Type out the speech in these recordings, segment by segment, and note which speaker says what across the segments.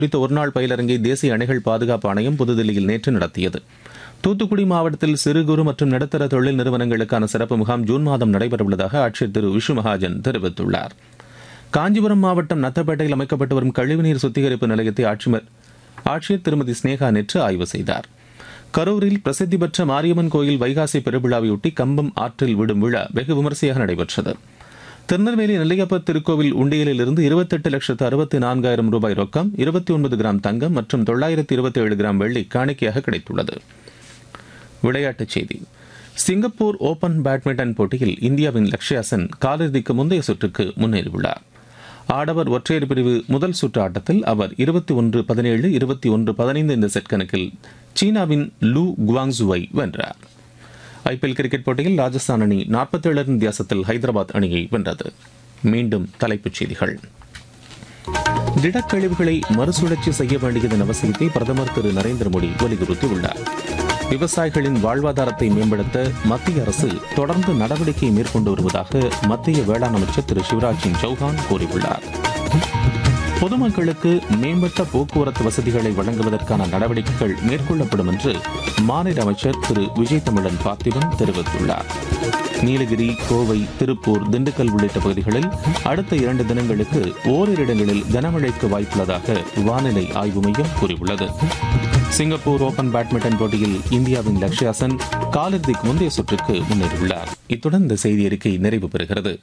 Speaker 1: குறித்த ஒருநாள் பயிலரங்கை தேசிய அணைகள் பாதுகாப்பு ஆணையம் புதுதில்லியில் நேற்று நடத்தியது தூத்துக்குடி மாவட்டத்தில் சிறு குறு மற்றும் நடுத்தர தொழில் நிறுவனங்களுக்கான சிறப்பு முகாம் ஜூன் மாதம் நடைபெறவுள்ளதாக ஆட்சியர் திரு விஷு மகாஜன் தெரிவித்துள்ளார் காஞ்சிபுரம் மாவட்டம் நத்தப்பேட்டையில் அமைக்கப்பட்டு வரும் கழிவுநீர் சுத்திகரிப்பு நிலையத்தை ஆட்சியர் ஆட்சியர் திருமதி ஸ்னேகா நேற்று ஆய்வு செய்தார் கரூரில் பிரசித்தி பெற்ற மாரியம்மன் கோயில் வைகாசி பெருவிழாவையொட்டி கம்பம் ஆற்றில் விடும் விழா வெகு விமரிசையாக நடைபெற்றது திருநெல்வேலி நெல்லையப்பர் திருக்கோவில் உண்டியலில் இருந்து இருபத்தெட்டு லட்சத்து அறுபத்தி நான்காயிரம் ரூபாய் ரொக்கம் இருபத்தி ஒன்பது கிராம் தங்கம் மற்றும் தொள்ளாயிரத்தி இருபத்தி ஏழு கிராம் வெள்ளி காணிக்கையாக கிடைத்துள்ளது விளையாட்டுச் செய்தி சிங்கப்பூர் ஓபன் பேட்மிண்டன் போட்டியில் இந்தியாவின் லக்ஷ்யா சென் காலிறுதிக்கு முந்தைய சுற்றுக்கு முன்னேறியுள்ளார் ஆடவர் ஒற்றையர் பிரிவு முதல் சுற்று ஆட்டத்தில் அவர் இருபத்தி ஒன்று பதினேழு இருபத்தி ஒன்று பதினைந்து இந்த செட் கணக்கில் சீனாவின் லூ குவாங்ஸுவை வென்றார் ஐபிஎல் கிரிக்கெட் போட்டியில் ராஜஸ்தான் அணி நாற்பத்தேழு ரன் வித்தியாசத்தில் ஹைதராபாத் அணியை வென்றது மீண்டும் தலைப்புச் செய்திகள் திடக்கழிவுகளை மறுசுழற்சி செய்ய வேண்டியதன் அவசியத்தை பிரதமர் திரு நரேந்திர மோடி வலியுறுத்தியுள்ளார் விவசாயிகளின் வாழ்வாதாரத்தை மேம்படுத்த மத்திய அரசு தொடர்ந்து நடவடிக்கை மேற்கொண்டு வருவதாக மத்திய வேளாண் அமைச்சர் திரு சிவராஜ் சிங் சௌஹான் கூறியுள்ளார் பொதுமக்களுக்கு மேம்பட்ட போக்குவரத்து வசதிகளை வழங்குவதற்கான நடவடிக்கைகள் மேற்கொள்ளப்படும் என்று மாநில அமைச்சர் திரு விஜய் தமிழன் பார்த்திபன் தெரிவித்துள்ளார் நீலகிரி கோவை திருப்பூர் திண்டுக்கல் உள்ளிட்ட பகுதிகளில் அடுத்த இரண்டு தினங்களுக்கு ஓரிரு இடங்களில் கனமழைக்கு வாய்ப்புள்ளதாக வானிலை ஆய்வு மையம் கூறியுள்ளது சிங்கப்பூர் ஓபன் பேட்மிண்டன் போட்டியில் இந்தியாவின் லக்ஷ்யா சென் காலிறுதிக்கு முந்தைய சுற்றுக்கு முன்னேறியுள்ளார் இத்துடன் இந்த செய்தி அறிக்கை நிறைவு பெறுகிறது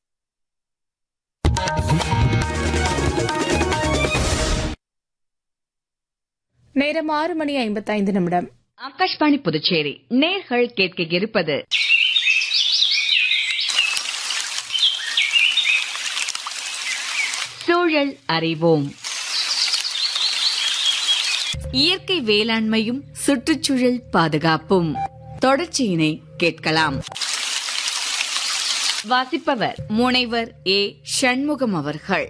Speaker 2: நேரம் ஆறு மணி ஐம்பத்தைந்து நிமிடம்
Speaker 3: ஆகாஷ்வாணி புதுச்சேரி நேர்கள் கேட்க இருப்பது சூழல் அறிவோம் இயற்கை வேளாண்மையும் சுற்றுச்சூழல் பாதுகாப்பும் தொடர்ச்சியினை கேட்கலாம் வாசிப்பவர் முனைவர் ஏ சண்முகம் அவர்கள்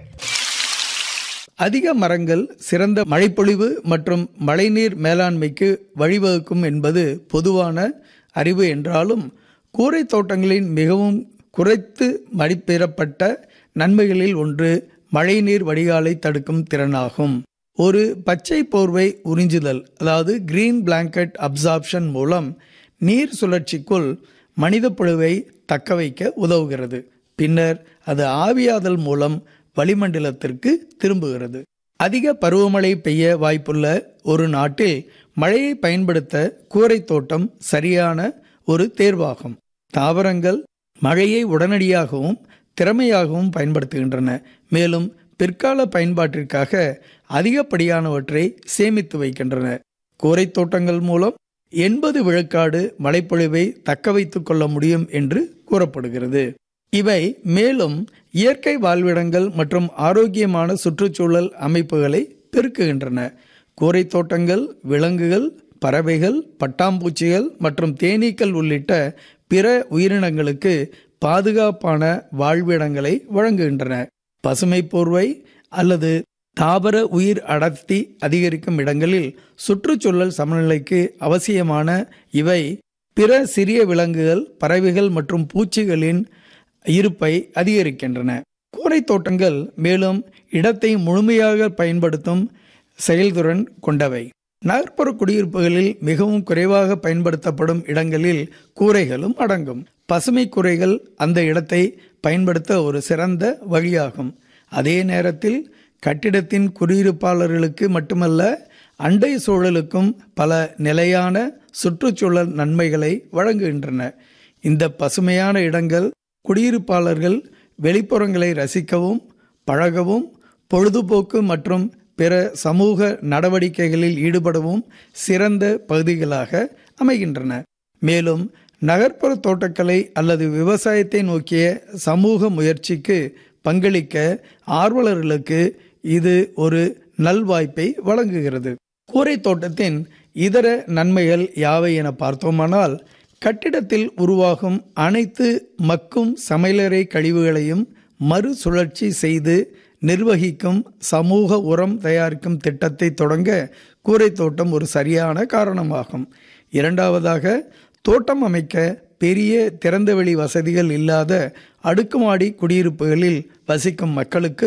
Speaker 4: அதிக மரங்கள் சிறந்த மழைப்பொழிவு மற்றும் மழைநீர் மேலாண்மைக்கு வழிவகுக்கும் என்பது பொதுவான அறிவு என்றாலும் கூரை தோட்டங்களின் மிகவும் குறைத்து மதிப்பிடப்பட்ட நன்மைகளில் ஒன்று மழைநீர் வடிகாலை தடுக்கும் திறனாகும் ஒரு பச்சை போர்வை உறிஞ்சுதல் அதாவது கிரீன் பிளாங்கெட் அப்சார்ப்ஷன் மூலம் நீர் சுழற்சிக்குள் மனித புழுவை தக்க வைக்க உதவுகிறது பின்னர் அது ஆவியாதல் மூலம் வளிமண்டலத்திற்கு திரும்புகிறது அதிக பருவமழை பெய்ய வாய்ப்புள்ள ஒரு நாட்டில் மழையை பயன்படுத்த கூரை தோட்டம் சரியான ஒரு தேர்வாகும் தாவரங்கள் மழையை உடனடியாகவும் திறமையாகவும் பயன்படுத்துகின்றன மேலும் பிற்கால பயன்பாட்டிற்காக அதிகப்படியானவற்றை சேமித்து வைக்கின்றன கூரை தோட்டங்கள் மூலம் எண்பது விழுக்காடு மழைப்பொழிவை தக்க வைத்துக் கொள்ள முடியும் என்று கூறப்படுகிறது இவை மேலும் இயற்கை வாழ்விடங்கள் மற்றும் ஆரோக்கியமான சுற்றுச்சூழல் அமைப்புகளை பெருக்குகின்றன கூரை தோட்டங்கள் விலங்குகள் பறவைகள் பட்டாம்பூச்சிகள் மற்றும் தேனீக்கள் உள்ளிட்ட பிற உயிரினங்களுக்கு பாதுகாப்பான வாழ்விடங்களை வழங்குகின்றன பசுமை போர்வை அல்லது தாவர உயிர் அடர்த்தி அதிகரிக்கும் இடங்களில் சுற்றுச்சூழல் சமநிலைக்கு அவசியமான இவை பிற சிறிய விலங்குகள் பறவைகள் மற்றும் பூச்சிகளின் இருப்பை அதிகரிக்கின்றன கூரை தோட்டங்கள் மேலும் இடத்தை முழுமையாக பயன்படுத்தும் செயல்திறன் கொண்டவை நகர்ப்புற குடியிருப்புகளில் மிகவும் குறைவாக பயன்படுத்தப்படும் இடங்களில் கூரைகளும் அடங்கும் பசுமை கூரைகள் அந்த இடத்தை பயன்படுத்த ஒரு சிறந்த வழியாகும் அதே நேரத்தில் கட்டிடத்தின் குடியிருப்பாளர்களுக்கு மட்டுமல்ல அண்டை சூழலுக்கும் பல நிலையான சுற்றுச்சூழல் நன்மைகளை வழங்குகின்றன இந்த பசுமையான இடங்கள் குடியிருப்பாளர்கள் வெளிப்புறங்களை ரசிக்கவும் பழகவும் பொழுதுபோக்கு மற்றும் பிற சமூக நடவடிக்கைகளில் ஈடுபடவும் சிறந்த பகுதிகளாக அமைகின்றன மேலும் நகர்ப்புற தோட்டக்கலை அல்லது விவசாயத்தை நோக்கிய சமூக முயற்சிக்கு பங்களிக்க ஆர்வலர்களுக்கு இது ஒரு நல்வாய்ப்பை வழங்குகிறது கூரை தோட்டத்தின் இதர நன்மைகள் யாவை என பார்த்தோமானால் கட்டிடத்தில் உருவாகும் அனைத்து மக்கும் சமையலறை கழிவுகளையும் மறுசுழற்சி செய்து நிர்வகிக்கும் சமூக உரம் தயாரிக்கும் திட்டத்தை தொடங்க கூரை தோட்டம் ஒரு சரியான காரணமாகும் இரண்டாவதாக தோட்டம் அமைக்க பெரிய திறந்தவெளி வசதிகள் இல்லாத அடுக்குமாடி குடியிருப்புகளில் வசிக்கும் மக்களுக்கு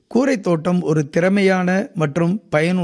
Speaker 4: கூரைத் தோட்டம் ஒரு திறமையான மற்றும் பயனுள்ள